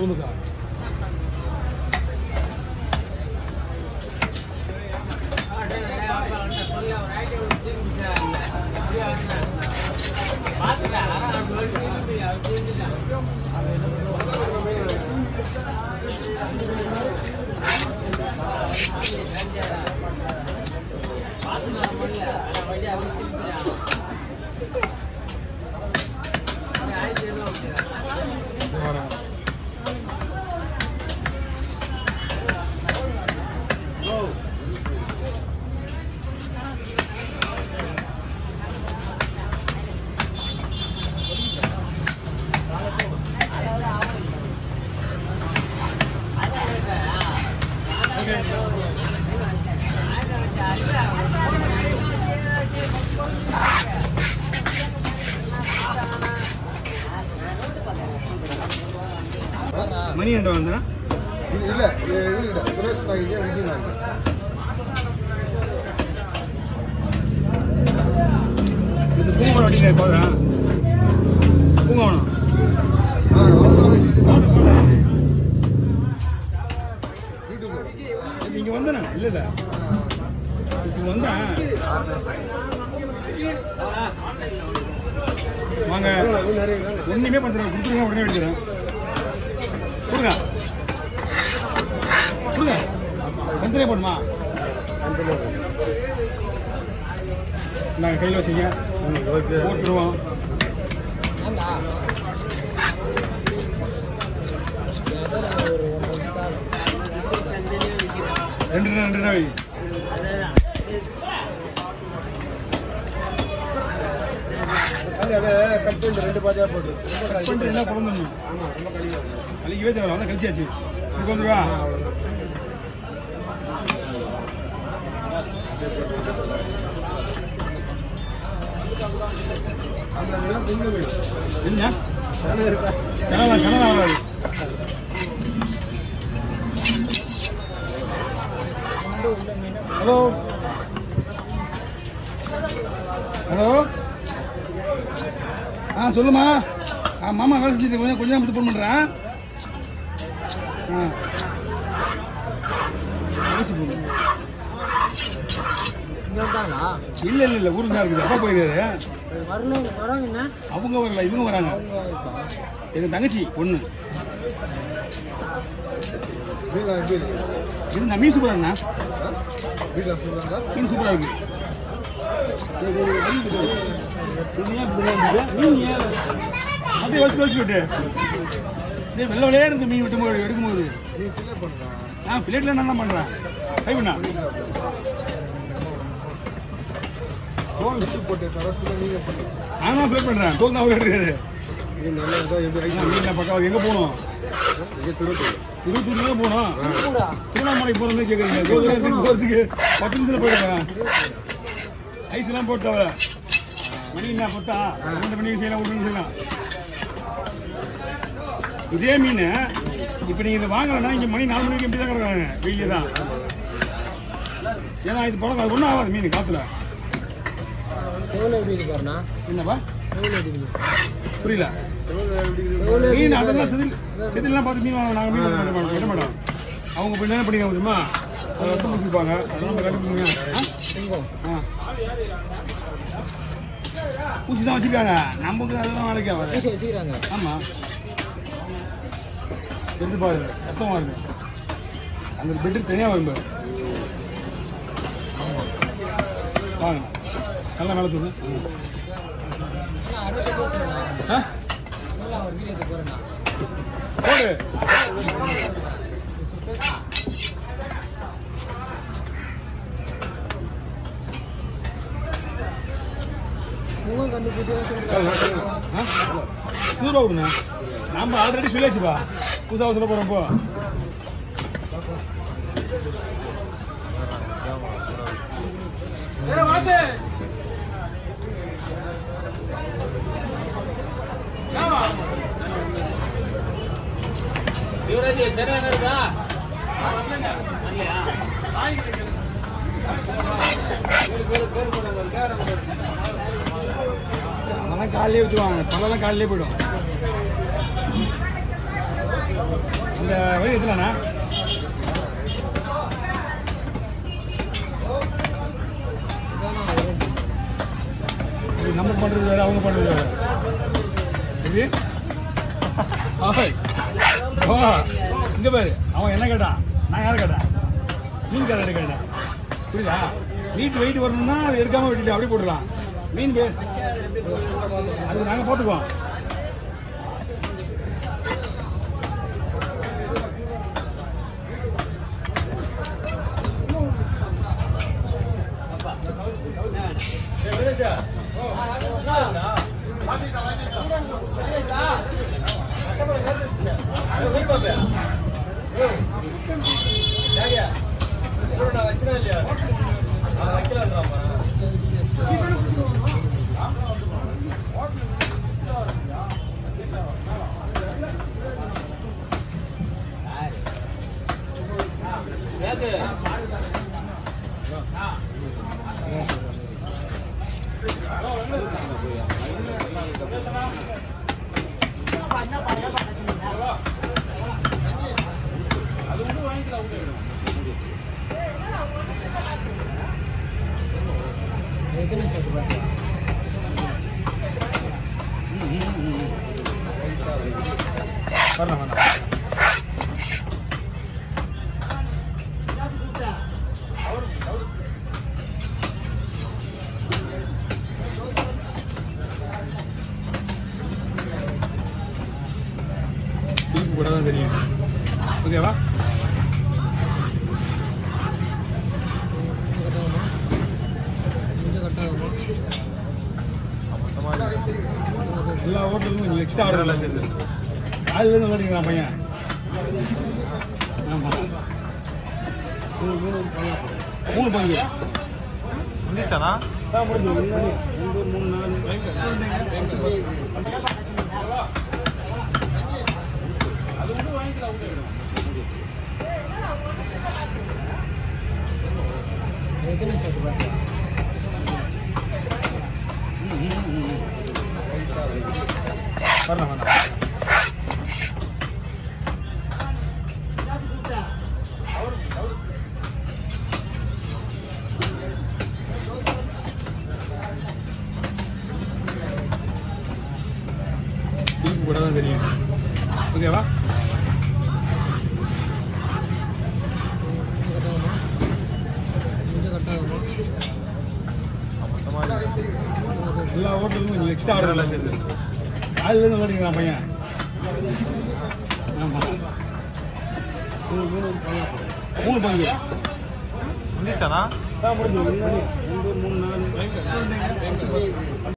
சொல்லுங்கக்கா வரேன் மணி என்ன வந்தேன் இது இல்ல இது இல்ல சுரேஷ் நாய்க்கு விஜய் நாய்க்கு இது பூங்கா அடிக்கிற போதா பூங்கா வேணும் ஆ அவங்க யூடியூப் இது இங்க வந்தேன் இல்ல இல்ல இங்க வந்தேன் வாங்க நிறைய தானே ஒண்ணுமே பண்றேன் கொடுத்துருங்க உடனே எடுக்கிறேன் கொடுங்க கொடுங்க வெந்தலே போடுமா நாங்கள் கையில் வச்சுங்க ஓகே போட்டுருவோம் ரெண்டு ரூபா ரெண்டு ரூபா வை. தக்காளி அப்படியே கட் பண்ணிட்டு ரெண்டு பாதியா போட்டு ரொம்ப கட் பண்ணிட்டு என்ன குழந்தைங்க ஆமா ரொம்ப கழிவு அன்றைக்கி தேவை அதான் கழிச்சாச்சு இதுக்கு வந்து ரூபா அப்புறம் தின்னு போயிடும் என்ன தானே இருக்கா கனவா கனவா வராது ஹலோ ஹலோ ஆ சொல்லுமா ஆ மாமா வேலை செஞ்சுட்டு கொஞ்சம் கொஞ்சம் நேரம் ஃபோன் பண்ணுறேன் ஆ பேசி போடு. இல்லை இல்லை இல்லை ஊருக்கு தான் இருக்குது அப்பா போயிருக்காரு வரணும் வராங்கண்ணா அவங்க வரல இவங்க வராங்க எங்கள் தங்கச்சி பொண்ணு வீட்டில் எப்படி இது நான் மீன் சூப்பராங்கண்ணா வீட்டில் சொல்கிறாங்க மீன் சூப்பராக இருக்கு சரி, சரி, மீன் இருக்கு. இது ஏன் இப்படி இருந்தது? மீன் ஏன் அப்படியே வச்சு வச்சு விட்டு சரி வெள்ளை வெள்ளையா இருக்கு மீன் விட்டு போது எடுக்கும்போது நீ ஃபில்லே பண்ணுறான் நான் பிளேட்டில் என்ன பண்ணுறேன் கை பண்ணா தோல் உப்பு போட்டு தரத்துல நீங்கள் பண்ணி நான் தான் பிளேட் பண்ணுறேன் தோல் தான் அவர் எடுக்கிறாரு இது நல்லா இருந்தால் எப்படி ஐயா, மீன் பக்கம் எங்கே போகணும் இங்கே திருப்பூர் திருப்பூர் தான் போகணும் திருவண்ணாமலை போகிறோம்னு கேட்குறீங்க தூரத்துக்கு போகிறதுக்கு பத்து நிமிஷத்தில் போயிடுவேன் ஐஸ்லாம் போட்டவ மணி என்ன பத்தா ரெண்டு மணிக்கு செய்யலாம் ஒரு மணிக்கு செய்யலாம் இதே மீன் இப்போ நீங்கள் இதை வாங்கலைன்னா இங்கே மணி நாலு மணிக்கு எப்படி தான் கிடக்குறாங்க வெயிலே தான் ஏன்னா இது பழக்கம் அது ஒன்றும் ஆகாது மீன் காற்றுல எவ்வளோ எப்படி இருக்காருண்ணா என்னப்பா எவ்வளோ எப்படி புரியல மீன் அதெல்லாம் செதில் செதில்லாம் பார்த்து மீன் வாங்க நாங்கள் மீன் வாங்க மாட்டோம் விட மாட்டோம் அவங்க போய் என்ன பண்ணிக்க தெரியுமா அதை வந்து முடிச்சுப்பாங்க அதெல்லாம் நம்ம கண்டுபிடிங்க ஆ ஊசி தான் வச்சுருக்காங்க நமக்கு அதெல்லாம் வேலைக்கு ஆகாது வச்சுக்கிறாங்க ஆமாம் எடுத்து பாரு கஷ்டமாக இருக்கு அந்த பெட்டு தனியாக வரும் பாரு வாங்க நல்லா மேலே தூங்க ஆ போடு ஆ? நூறு ரூபா கொடுங்க நம்ம ஆல்ரெடி சொல்லியாச்சுப்பா புதுசாக சொல்ல போகிறோம் இப்போ அதெல்லாம் காலையிலே ஊற்றுவாங்க பழம்லாம் காலையிலே போயிடும் இந்த வழி எத்தலாண்ணா இது நம்ம பண்றது வேற அவங்க பண்றது வேற இது ஓய். ஓ இங்க பாரு அவன் என்ன கேட்டான் நான் யாரை கேட்டேன் மீன் கடை கேட்டேன் புரியுதா நீட் வெயிட் வரணும்னா அது எடுக்காம விட்டுட்டு அப்படியே போட்டுடலாம் மீன் பே அது நாங்கள் போட்டுக்குவோம் வரலாம் வரலாம் தூக்கு கூட தான் தெரியும் ஓகேவா எல்லா ஹோட்டலுக்கும் கொஞ்சம் எக்ஸ்ட்ரா ஆர்டர் இருக்குது அது வேணும் வேணுங்கிறான் பையன் ஆமாம் மூணு மூணு மூணு பங்கு முடிஞ்சிச்சாண்ணா தான் முடிஞ்சு ரெண்டு மூணு நாலு அது வந்து வாங்கிக்கலாம் வரலாம் வரலாம் தூக்கு கூட தான் தெரியும் ஓகேவா எல்லா ஹோட்டலுக்கும் கொஞ்சம் எக்ஸ்ட்ரா ஆர்டர் இருக்குது அது வேணும் வேணுங்கிறான் பையன் ஆமாம் மூணு மூணு மூணு பங்கு முடிஞ்சிச்சாண்ணா தான் முடிஞ்சு ரெண்டு மூணு நாலு